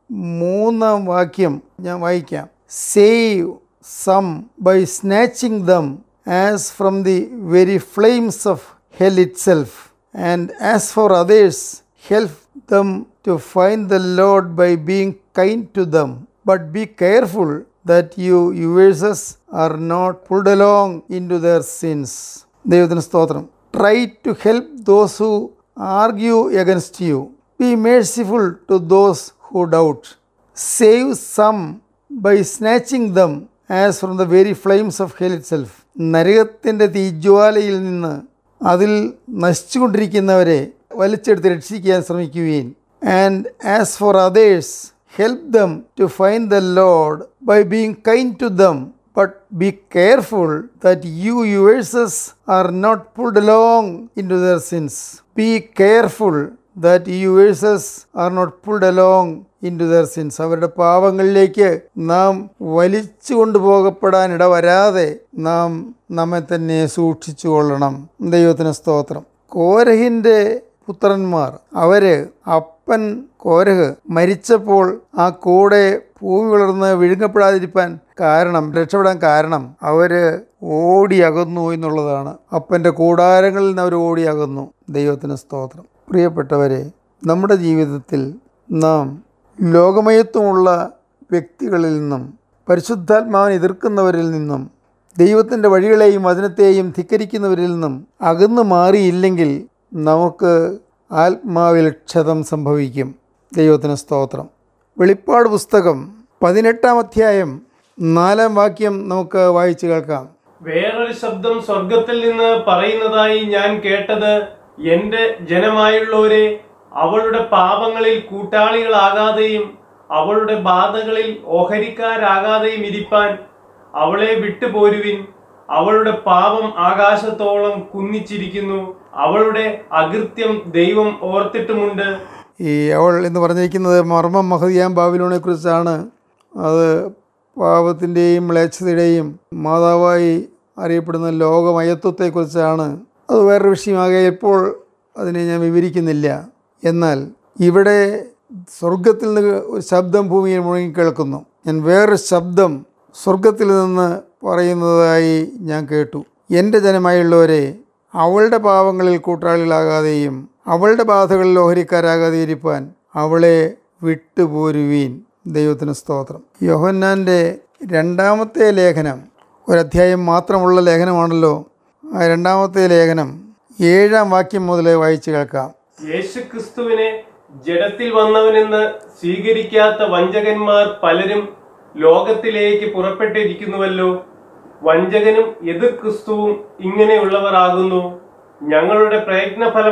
മൂന്നാം വാക്യം ഞാൻ വായിക്കാം save some by snatching them as from the very flames of hell itself and as for others help them to find the Lord by being kind to them but be careful that you yourselves are not pulled along into their sins. ദൈവത്തിന് സ്തോത്രം try to help those who argue against you be merciful to those who doubt save some by snatching them as from the very flames of hell itself നരകത്തിൻ്റെ തീജ്വാലയിൽ നിന്ന് അതിൽ നശിച്ചുകൊണ്ടിരിക്കുന്നവരെ വലിച്ചെടുത്ത് രക്ഷിക്കാൻ ശ്രമിക്കുകയും and as for others help them to find the Lord by being kind to them, but be careful that you yourselves are not pulled along into their sins. Be careful that you yourselves are not pulled along into their sins. അവരുടെ പാവങ്ങളിലേക്ക് നാം വലിച്ചു കൊണ്ടുപോകപ്പെടാൻ ഇടവരാതെ നാം നമ്മെ തന്നെ സൂക്ഷിച്ചു കൊള്ളണം ദൈവത്തിന് സ്തോത്രം കോരഹിൻ്റെ പുത്രന്മാർ അവര് അപ്പൻ കോരഹ് മരിച്ചപ്പോൾ ആ കൂടെ ഭൂമി വളർന്ന് വിഴുങ്ങപ്പെടാതിരിക്കാൻ കാരണം രക്ഷപ്പെടാൻ കാരണം അവര് ഓടി അകന്നു എന്നുള്ളതാണ് അപ്പൻ്റെ കൂടാരങ്ങളിൽ നിന്ന് അവർ ഓടി അകന്നു ദൈവത്തിന് സ്തോത്രം പ്രിയപ്പെട്ടവരെ നമ്മുടെ ജീവിതത്തിൽ നാം ലോകമയത്വമുള്ള വ്യക്തികളിൽ നിന്നും പരിശുദ്ധാത്മാവിനെ എതിർക്കുന്നവരിൽ നിന്നും ദൈവത്തിൻ്റെ വഴികളെയും വചനത്തെയും ധിക്കരിക്കുന്നവരിൽ നിന്നും അകന്നു മാറിയില്ലെങ്കിൽ നമുക്ക് ആത്മാവിൽ ക്ഷതം സംഭവിക്കും ദൈവത്തിന് സ്തോത്രം വെളിപ്പാട് പുസ്തകം പതിനെട്ടാം അധ്യായം നാലാം വാക്യം നമുക്ക് വായിച്ചു കേൾക്കാം വേറൊരു ശബ്ദം സ്വർഗത്തിൽ നിന്ന് പറയുന്നതായി ഞാൻ കേട്ടത് എന്റെ ജനമായുള്ളവരെ അവളുടെ പാപങ്ങളിൽ കൂട്ടാളികളാകാതെയും അവളുടെ ബാധകളിൽ ഓഹരിക്കാരാകാതെയും ഇരിപ്പാൻ അവളെ വിട്ടുപോരുവിൻ അവളുടെ പാപം ആകാശത്തോളം കുന്നിച്ചിരിക്കുന്നു അവളുടെ അകൃത്യം ദൈവം ഓർത്തിട്ടുമുണ്ട് ഈ അവൾ എന്ന് പറഞ്ഞിരിക്കുന്നത് മർമ്മം മഹദിയാം ബാബിലോണെ കുറിച്ചാണ് അത് പാപത്തിൻ്റെയും മ്ലേച്ഛതയുടെയും മാതാവായി അറിയപ്പെടുന്ന ലോകമയത്വത്തെക്കുറിച്ചാണ് അത് വേറൊരു വിഷയമാകെ ഇപ്പോൾ അതിനെ ഞാൻ വിവരിക്കുന്നില്ല എന്നാൽ ഇവിടെ സ്വർഗത്തിൽ നിന്ന് ഒരു ശബ്ദം ഭൂമിയിൽ മുഴങ്ങിക്കേൾക്കുന്നു ഞാൻ വേറൊരു ശബ്ദം സ്വർഗത്തിൽ നിന്ന് പറയുന്നതായി ഞാൻ കേട്ടു എൻ്റെ ജനമായുള്ളവരെ അവളുടെ പാവങ്ങളിൽ കൂട്ടാളികളാകാതെയും അവളുടെ ബാധകളിൽ ഓഹരിക്കാരാകാതെ ഇരിപ്പാൻ അവളെ വിട്ടുപോരുവീൻ ദൈവത്തിന് സ്തോത്രം യോഹന്നാൻ്റെ രണ്ടാമത്തെ ലേഖനം ഒരധ്യായം മാത്രമുള്ള ലേഖനമാണല്ലോ ആ രണ്ടാമത്തെ ലേഖനം ഏഴാം വാക്യം മുതൽ വായിച്ചു കേൾക്കാം യേശുക്രിസ്തുവിനെ ജഡത്തിൽ വന്നവനെന്ന് സ്വീകരിക്കാത്ത വഞ്ചകന്മാർ പലരും ലോകത്തിലേക്ക് പുറപ്പെട്ടിരിക്കുന്നുവല്ലോ വഞ്ചകനും എതിർ ക്രിസ്തുവും ഇങ്ങനെയുള്ളവർ ആകുന്നു ഞങ്ങളുടെ പ്രയത്നഫലം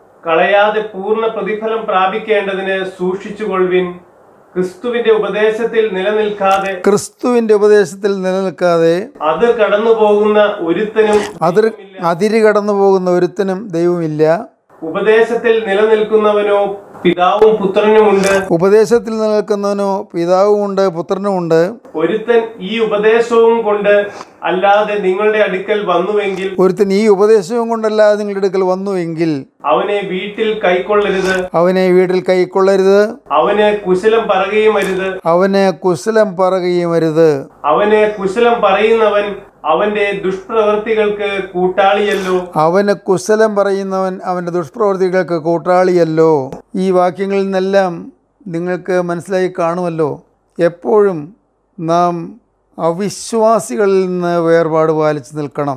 കളയാതെ പൂർണ്ണ പ്രതിഫലം പ്രാപിക്കേണ്ടതിന് സൂക്ഷിച്ചുകൊള്ളുവിൻ ക്രിസ്തുവിന്റെ ഉപദേശത്തിൽ നിലനിൽക്കാതെ ക്രിസ്തുവിൻ്റെ ഉപദേശത്തിൽ നിലനിൽക്കാതെ അത് കടന്നു പോകുന്ന ഒരുത്തനും അതിർ അതിര് കടന്നു പോകുന്ന ഒരുത്തനും ദൈവമില്ല ഉപദേശത്തിൽ നിലനിൽക്കുന്നവനോ പിതാവും പുത്രനുമുണ്ട് ഉപദേശത്തിൽ നിലനിൽക്കുന്നവനോ പിതാവുമുണ്ട് പുത്രനുമുണ്ട് ഒരുത്തൻ ഈ ഉപദേശവും കൊണ്ട് അല്ലാതെ നിങ്ങളുടെ അടുക്കൽ വന്നുവെങ്കിൽ ഒരുത്തൻ ഈ ഉപദേശവും കൊണ്ടല്ലാതെ നിങ്ങളുടെ അടുക്കൽ വന്നുവെങ്കിൽ അവനെ വീട്ടിൽ കൈക്കൊള്ളരുത് അവനെ വീട്ടിൽ കൈക്കൊള്ളരുത് അവന് കുശലം പറയുകയും അരുത് അവന് കുശലം പറയുകയും അരുത് അവന് കുശലം പറയുന്നവൻ അവന്റെ ദുഷ്പ്രവൃത്തികൾക്ക് കൂട്ടാളിയല്ലോ അവന് കുശലം പറയുന്നവൻ അവൻ്റെ ദുഷ്പ്രവൃത്തികൾക്ക് കൂട്ടാളിയല്ലോ ഈ വാക്യങ്ങളിൽ നിന്നെല്ലാം നിങ്ങൾക്ക് മനസ്സിലായി കാണുമല്ലോ എപ്പോഴും നാം അവിശ്വാസികളിൽ നിന്ന് വേർപാട് പാലിച്ചു നിൽക്കണം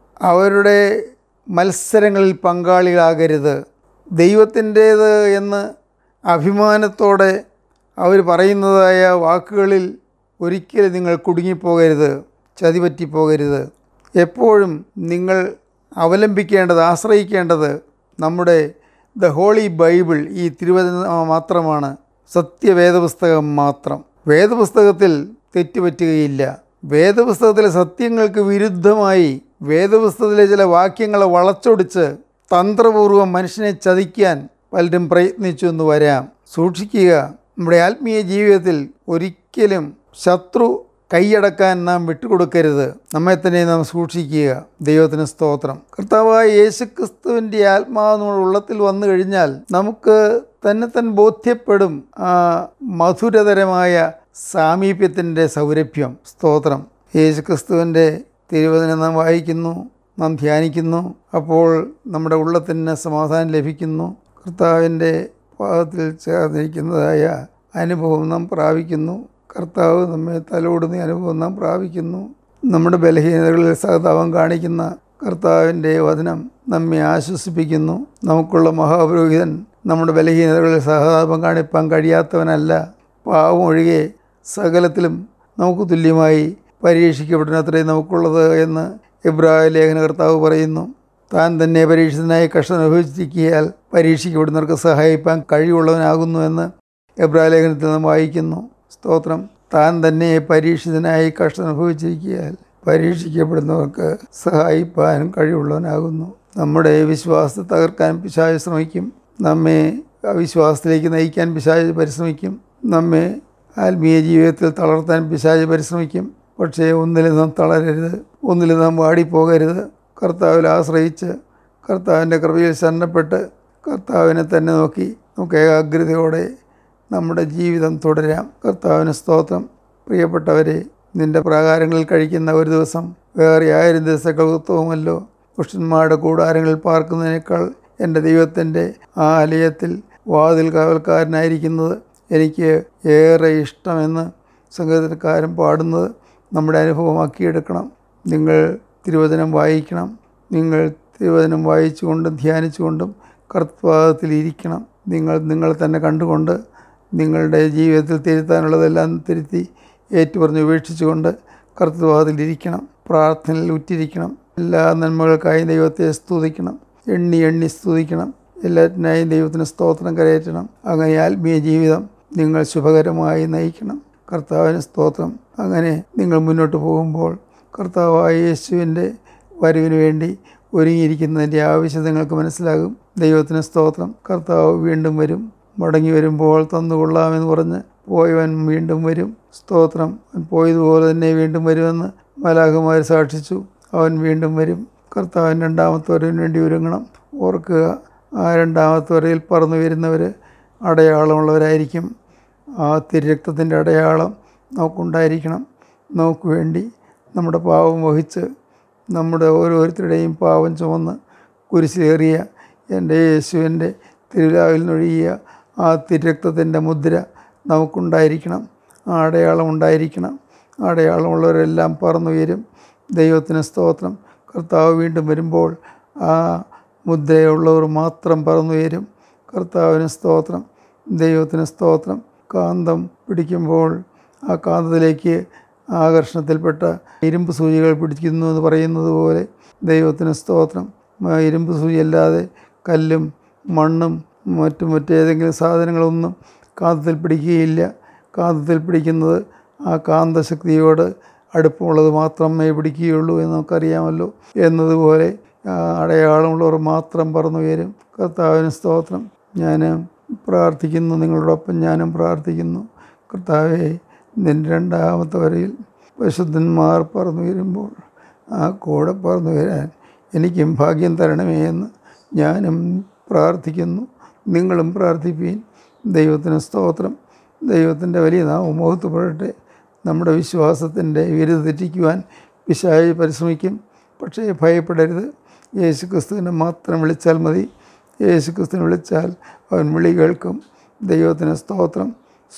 അവരുടെ മത്സരങ്ങളിൽ പങ്കാളികളാകരുത് ദൈവത്തിൻ്റേത് എന്ന് അഭിമാനത്തോടെ അവർ പറയുന്നതായ വാക്കുകളിൽ ഒരിക്കലും നിങ്ങൾ കുടുങ്ങിപ്പോകരുത് ചതിപറ്റിപ്പോകരുത് എപ്പോഴും നിങ്ങൾ അവലംബിക്കേണ്ടത് ആശ്രയിക്കേണ്ടത് നമ്മുടെ ദ ഹോളി ബൈബിൾ ഈ തിരുവചനം മാത്രമാണ് സത്യവേദപുസ്തകം മാത്രം വേദപുസ്തകത്തിൽ തെറ്റുപറ്റുകയില്ല വേദപുസ്തകത്തിലെ സത്യങ്ങൾക്ക് വിരുദ്ധമായി വേദപുസ്തകത്തിലെ ചില വാക്യങ്ങളെ വളച്ചൊടിച്ച് തന്ത്രപൂർവ്വം മനുഷ്യനെ ചതിക്കാൻ പലരും പ്രയത്നിച്ചു എന്ന് വരാം സൂക്ഷിക്കുക നമ്മുടെ ആത്മീയ ജീവിതത്തിൽ ഒരിക്കലും ശത്രു കൈയടക്കാൻ നാം വിട്ടുകൊടുക്കരുത് നമ്മെ തന്നെ നാം സൂക്ഷിക്കുക ദൈവത്തിന് സ്തോത്രം കർത്താവായ യേശുക്രിസ്തുവിൻ്റെ ആത്മാവ് നമ്മുടെ ഉള്ളത്തിൽ വന്നു കഴിഞ്ഞാൽ നമുക്ക് തന്നെ തന്നെ ബോധ്യപ്പെടും ആ മധുരതരമായ സാമീപ്യത്തിൻ്റെ സൗരഭ്യം സ്തോത്രം യേശുക്രിസ്തുവിൻ്റെ തിരുവചനം നാം വായിക്കുന്നു നാം ധ്യാനിക്കുന്നു അപ്പോൾ നമ്മുടെ ഉള്ളത്തിന് സമാധാനം ലഭിക്കുന്നു കർത്താവിൻ്റെ പാദത്തിൽ ചേർന്നിരിക്കുന്നതായ അനുഭവം നാം പ്രാപിക്കുന്നു കർത്താവ് നമ്മെ തലോടുന്ന അനുഭവം നാം പ്രാപിക്കുന്നു നമ്മുടെ ബലഹീനതകളിൽ സഹതാപം കാണിക്കുന്ന കർത്താവിൻ്റെ വചനം നമ്മെ ആശ്വസിപ്പിക്കുന്നു നമുക്കുള്ള മഹാപുരോഹിതൻ നമ്മുടെ ബലഹീനതകളിൽ സഹതാപം കാണിപ്പാൻ കഴിയാത്തവനല്ല പാവം ഒഴികെ സകലത്തിലും നമുക്ക് തുല്യമായി പരീക്ഷിക്കപ്പെടുന്നത്രേ നമുക്കുള്ളത് എന്ന് ഇബ്രാഹിം ലേഖന കർത്താവ് പറയുന്നു താൻ തന്നെ പരീക്ഷിതനായി കഷ്ടം അനുഭവിച്ചിരിക്കിയാൽ പരീക്ഷിക്കപ്പെടുന്നവർക്ക് സഹായിപ്പാൻ കഴിവുള്ളവനാകുന്നു എന്ന് എബ്രാഹിം ലേഖനത്തിൽ നാം വായിക്കുന്നു സ്തോത്രം താൻ തന്നെ പരീക്ഷിതനായി കഷ്ടം അനുഭവിച്ചിരിക്കിയാൽ പരീക്ഷിക്കപ്പെടുന്നവർക്ക് സഹായിപ്പാൻ കഴിവുള്ളവനാകുന്നു നമ്മുടെ വിശ്വാസത്തെ തകർക്കാൻ പിശാച് ശ്രമിക്കും നമ്മെ അവിശ്വാസത്തിലേക്ക് നയിക്കാൻ പിശാച് പരിശ്രമിക്കും നമ്മെ ആത്മീയ ജീവിതത്തിൽ തളർത്താൻ പിശാച് പരിശ്രമിക്കും പക്ഷേ ഒന്നിലും നാം തളരരുത് ഒന്നിലും നാം വാടിപ്പോകരുത് കർത്താവിൽ ആശ്രയിച്ച് കർത്താവിൻ്റെ കൃപയിൽ ശരണപ്പെട്ട് കർത്താവിനെ തന്നെ നോക്കി നമുക്ക് ഏകാഗ്രതയോടെ നമ്മുടെ ജീവിതം തുടരാം കർത്താവിന് സ്തോത്രം പ്രിയപ്പെട്ടവരെ നിന്റെ പ്രാകാരങ്ങളിൽ കഴിക്കുന്ന ഒരു ദിവസം വേറെ ആയിരം ദിവസങ്ങൾക്കുത്തവുമല്ലോ പുരുഷന്മാരുടെ കൂടാരങ്ങളിൽ പാർക്കുന്നതിനേക്കാൾ എൻ്റെ ദൈവത്തിൻ്റെ ആലയത്തിൽ വാതിൽ കാവൽക്കാരനായിരിക്കുന്നത് എനിക്ക് ഏറെ ഇഷ്ടമെന്ന് സംഗീതക്കാരൻ പാടുന്നത് നമ്മുടെ അനുഭവമാക്കിയെടുക്കണം നിങ്ങൾ തിരുവചനം വായിക്കണം നിങ്ങൾ തിരുവചനം വായിച്ചുകൊണ്ടും ധ്യാനിച്ചുകൊണ്ടും കർത്തവാദത്തിൽ ഇരിക്കണം നിങ്ങൾ നിങ്ങളെ തന്നെ കണ്ടുകൊണ്ട് നിങ്ങളുടെ ജീവിതത്തിൽ തിരുത്താനുള്ളതെല്ലാം തിരുത്തി ഏറ്റുപറഞ്ഞ് ഉപേക്ഷിച്ചുകൊണ്ട് കർത്തവാദത്തിൽ ഇരിക്കണം പ്രാർത്ഥനയിൽ ഉറ്റിരിക്കണം എല്ലാ നന്മകൾക്കായി ദൈവത്തെ സ്തുതിക്കണം എണ്ണി എണ്ണി സ്തുതിക്കണം എല്ലാറ്റിനായും ദൈവത്തിന് സ്തോത്രം കരയറ്റണം അങ്ങനെ ആത്മീയ ജീവിതം നിങ്ങൾ ശുഭകരമായി നയിക്കണം കർത്താവിന് സ്തോത്രം അങ്ങനെ നിങ്ങൾ മുന്നോട്ട് പോകുമ്പോൾ കർത്താവായ യേശുവിൻ്റെ വരവിന് വേണ്ടി ഒരുങ്ങിയിരിക്കുന്നതിൻ്റെ ആവശ്യം നിങ്ങൾക്ക് മനസ്സിലാകും ദൈവത്തിന് സ്തോത്രം കർത്താവ് വീണ്ടും വരും മടങ്ങി വരുമ്പോൾ തന്നുകൊള്ളാമെന്ന് പറഞ്ഞ് പോയവൻ വീണ്ടും വരും സ്തോത്രം അവൻ പോയതുപോലെ തന്നെ വീണ്ടും വരുമെന്ന് മലാഖമാർ സാക്ഷിച്ചു അവൻ വീണ്ടും വരും കർത്താവിൻ രണ്ടാമത്തെ വരവിന് വേണ്ടി ഒരുങ്ങണം ഓർക്കുക ആ രണ്ടാമത്തെ വരയിൽ പറന്നു വരുന്നവർ അടയാളമുള്ളവരായിരിക്കും ആ തിരുരക്തത്തിൻ്റെ അടയാളം നമുക്കുണ്ടായിരിക്കണം നമുക്ക് വേണ്ടി നമ്മുടെ പാവം വഹിച്ച് നമ്മുടെ ഓരോരുത്തരുടെയും പാവം ചുമന്ന് കുരിശേറിയ എൻ്റെ യേശുവിൻ്റെ തിരുവിലാവിൽ നൊഴിയ ആ തിരുരക്തത്തിൻ്റെ മുദ്ര നമുക്കുണ്ടായിരിക്കണം ആ അടയാളം ഉണ്ടായിരിക്കണം ആ അടയാളമുള്ളവരെല്ലാം പറന്നുയരും ദൈവത്തിന് സ്തോത്രം കർത്താവ് വീണ്ടും വരുമ്പോൾ ആ മുദ്രയുള്ളവർ മാത്രം പറന്നുയരും കർത്താവിന് സ്തോത്രം ദൈവത്തിന് സ്തോത്രം കാന്തം പിടിക്കുമ്പോൾ ആ കാന്തത്തിലേക്ക് ആകർഷണത്തിൽപ്പെട്ട ഇരുമ്പ് സൂചികൾ പിടിക്കുന്നു എന്ന് പറയുന്നത് പോലെ ദൈവത്തിന് സ്തോത്രം ആ ഇരുമ്പ് സൂചി അല്ലാതെ കല്ലും മണ്ണും മറ്റും മറ്റേതെങ്കിലും സാധനങ്ങളൊന്നും കാന്തത്തിൽ പിടിക്കുകയില്ല കാന്തത്തിൽ പിടിക്കുന്നത് ആ കാന്തശക്തിയോട് അടുപ്പമുള്ളത് മാത്രമേ പിടിക്കുകയുള്ളൂ എന്ന് നമുക്കറിയാമല്ലോ എന്നതുപോലെ ആ അടയാളമുള്ളവർ മാത്രം പറന്നു വരും കർത്താവിന് സ്തോത്രം ഞാൻ പ്രാർത്ഥിക്കുന്നു നിങ്ങളോടൊപ്പം ഞാനും പ്രാർത്ഥിക്കുന്നു കർത്താവെ നിൻ്റെ രണ്ടാമത്തെ വരയിൽ പരിശുദ്ധന്മാർ പറന്നു വരുമ്പോൾ ആ കൂടെ പറന്നു വരാൻ എനിക്കും ഭാഗ്യം തരണമേ എന്ന് ഞാനും പ്രാർത്ഥിക്കുന്നു നിങ്ങളും പ്രാർത്ഥിപ്പീൻ ദൈവത്തിന് സ്തോത്രം ദൈവത്തിൻ്റെ വലിയ നാമം മുഖത്തുപെടട്ടെ നമ്മുടെ വിശ്വാസത്തിൻ്റെ വിരുദ്ധ തെറ്റിക്കുവാൻ പിശായി പരിശ്രമിക്കും പക്ഷേ ഭയപ്പെടരുത് യേശു ക്രിസ്തുവിനെ മാത്രം വിളിച്ചാൽ മതി യേശു ക്രിസ്തുവിനെ വിളിച്ചാൽ അവൻ വിളി കേൾക്കും ദൈവത്തിന് സ്തോത്രം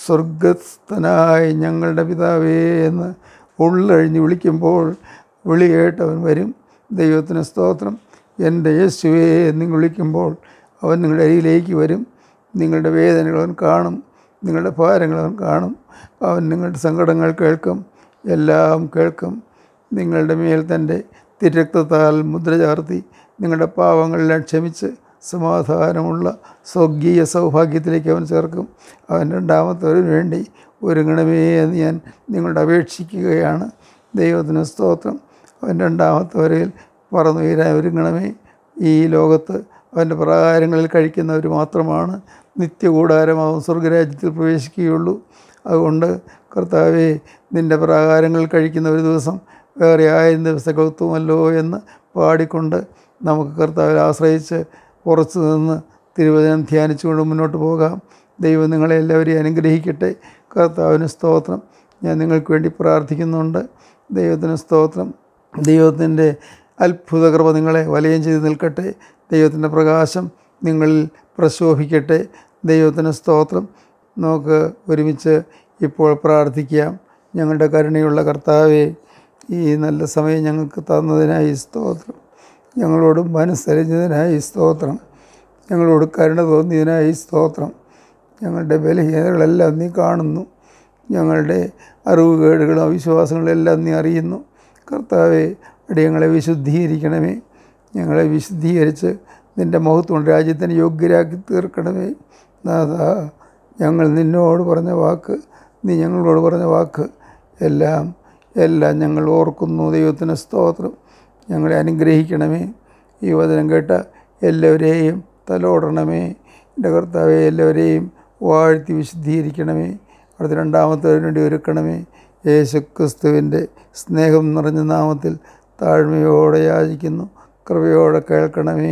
സ്വർഗസ്ഥനായ ഞങ്ങളുടെ പിതാവേ എന്ന് ഉള്ളഴിഞ്ഞ് വിളിക്കുമ്പോൾ വിളി കേട്ടവൻ വരും ദൈവത്തിന് സ്തോത്രം എൻ്റെ യേശുവേ എന്ന് വിളിക്കുമ്പോൾ അവൻ നിങ്ങളുടെ അരിയിലേക്ക് വരും നിങ്ങളുടെ വേദനകൾ അവൻ കാണും നിങ്ങളുടെ ഭാരങ്ങൾ അവൻ കാണും അവൻ നിങ്ങളുടെ സങ്കടങ്ങൾ കേൾക്കും എല്ലാം കേൾക്കും നിങ്ങളുടെ മേൽ തൻ്റെ തിരക്തത്താൽ മുദ്ര ചാർത്തി നിങ്ങളുടെ പാവങ്ങളെല്ലാം ക്ഷമിച്ച് സമാധാനമുള്ള സ്വർഗീയ സൗഭാഗ്യത്തിലേക്ക് അവൻ ചേർക്കും അവൻ രണ്ടാമത്തവരിന് വേണ്ടി ഒരുങ്ങണമേ എന്ന് ഞാൻ നിങ്ങളുടെ അപേക്ഷിക്കുകയാണ് ദൈവത്തിന് സ്തോത്രം അവൻ രണ്ടാമത്തവരിൽ പറന്നുയരാൻ ഒരുങ്ങണമേ ഈ ലോകത്ത് അവൻ്റെ പ്രകാരങ്ങളിൽ കഴിക്കുന്നവർ മാത്രമാണ് നിത്യകൂടാരമാവും സ്വർഗരാജ്യത്തിൽ പ്രവേശിക്കുകയുള്ളൂ അതുകൊണ്ട് കർത്താവെ നിൻ്റെ പ്രകാരങ്ങൾ കഴിക്കുന്ന ഒരു ദിവസം വേറെ ആയിരം ദിവസങ്ങൾത്തുമല്ലോ എന്ന് പാടിക്കൊണ്ട് നമുക്ക് കർത്താവിൽ ആശ്രയിച്ച് ഉറച്ചു നിന്ന് തിരുവചനം ധ്യാനിച്ചുകൊണ്ട് മുന്നോട്ട് പോകാം ദൈവം നിങ്ങളെ എല്ലാവരെയും അനുഗ്രഹിക്കട്ടെ കർത്താവിന് സ്തോത്രം ഞാൻ നിങ്ങൾക്ക് വേണ്ടി പ്രാർത്ഥിക്കുന്നുണ്ട് ദൈവത്തിന് സ്തോത്രം ദൈവത്തിൻ്റെ അത്ഭുത കൃപ നിങ്ങളെ വലയം ചെയ്ത് നിൽക്കട്ടെ ദൈവത്തിൻ്റെ പ്രകാശം നിങ്ങളിൽ പ്രശോഭിക്കട്ടെ ദൈവത്തിന് സ്തോത്രം നമുക്ക് ഒരുമിച്ച് ഇപ്പോൾ പ്രാർത്ഥിക്കാം ഞങ്ങളുടെ കരുണയുള്ള കർത്താവെ ഈ നല്ല സമയം ഞങ്ങൾക്ക് തന്നതിനായി സ്തോത്രം ഞങ്ങളോട് മനസ്സരിഞ്ഞതിനായി സ്തോത്രം ഞങ്ങളോട് കരുണ തോന്നിയതിനായി സ്തോത്രം ഞങ്ങളുടെ ബലഹീനതകളെല്ലാം നീ കാണുന്നു ഞങ്ങളുടെ അറിവുകേടുകളും അവിശ്വാസങ്ങളും എല്ലാം നീ അറിയുന്നു കർത്താവെ അടിയങ്ങളെ വിശുദ്ധീകരിക്കണമേ ഞങ്ങളെ വിശുദ്ധീകരിച്ച് നിൻ്റെ മഹത്വം രാജ്യത്തിന് യോഗ്യരാക്കി തീർക്കണമേ നാഥാ ഞങ്ങൾ നിന്നോട് പറഞ്ഞ വാക്ക് നീ ഞങ്ങളോട് പറഞ്ഞ വാക്ക് എല്ലാം എല്ലാം ഞങ്ങൾ ഓർക്കുന്നു ദൈവത്തിന് സ്തോത്രം ഞങ്ങളെ അനുഗ്രഹിക്കണമേ ഈ വചനം കേട്ട എല്ലാവരെയും തലോടണമേ എൻ്റെ കർത്താവെ എല്ലാവരെയും വാഴ്ത്തി വിശുദ്ധീകരിക്കണമേ അടുത്ത രണ്ടാമത്തതിനു വേണ്ടി ഒരുക്കണമേ യേശുക്രിസ്തുവിൻ്റെ സ്നേഹം നിറഞ്ഞ നാമത്തിൽ താഴ്മയോടെ യാചിക്കുന്നു കൃപയോടെ കേൾക്കണമേ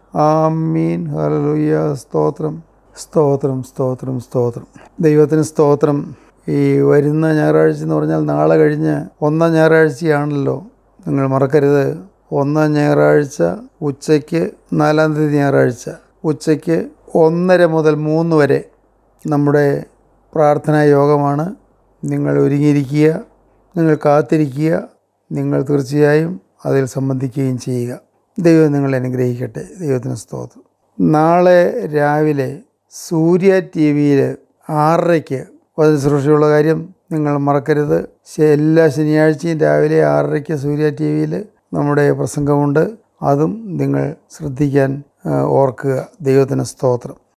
ആമീൻ ഹല്ലേലൂയ സ്തോത്രം സ്തോത്രം സ്തോത്രം സ്തോത്രം ദൈവത്തിന് സ്തോത്രം ഈ വരുന്ന ഞായറാഴ്ച എന്ന് പറഞ്ഞാൽ നാളെ കഴിഞ്ഞ് ഒന്നാം ഞായറാഴ്ചയാണല്ലോ നിങ്ങൾ മറക്കരുത് ഒന്നാം ഞായറാഴ്ച ഉച്ചയ്ക്ക് നാലാം തീയതി ഞായറാഴ്ച ഉച്ചയ്ക്ക് ഒന്നര മുതൽ മൂന്ന് വരെ നമ്മുടെ പ്രാർത്ഥനാ യോഗമാണ് നിങ്ങൾ ഒരുങ്ങിയിരിക്കുക നിങ്ങൾ കാത്തിരിക്കുക നിങ്ങൾ തീർച്ചയായും അതിൽ സംബന്ധിക്കുകയും ചെയ്യുക ദൈവം നിങ്ങളെ അനുഗ്രഹിക്കട്ടെ ദൈവത്തിന് സ്തോത്രം നാളെ രാവിലെ സൂര്യ ടി വിയിൽ ആറരയ്ക്ക് വചന ശുശ്രൂഷയുള്ള കാര്യം നിങ്ങൾ മറക്കരുത് ശ- എല്ലാ ശനിയാഴ്ചയും രാവിലെ ആറരയ്ക്ക് സൂര്യ ടി വിയിൽ നമ്മുടെ പ്രസംഗമുണ്ട് അതും നിങ്ങൾ ശ്രദ്ധിക്കാൻ ആ, ഓർക്കുക ദൈവത്തിന് സ്തോത്രം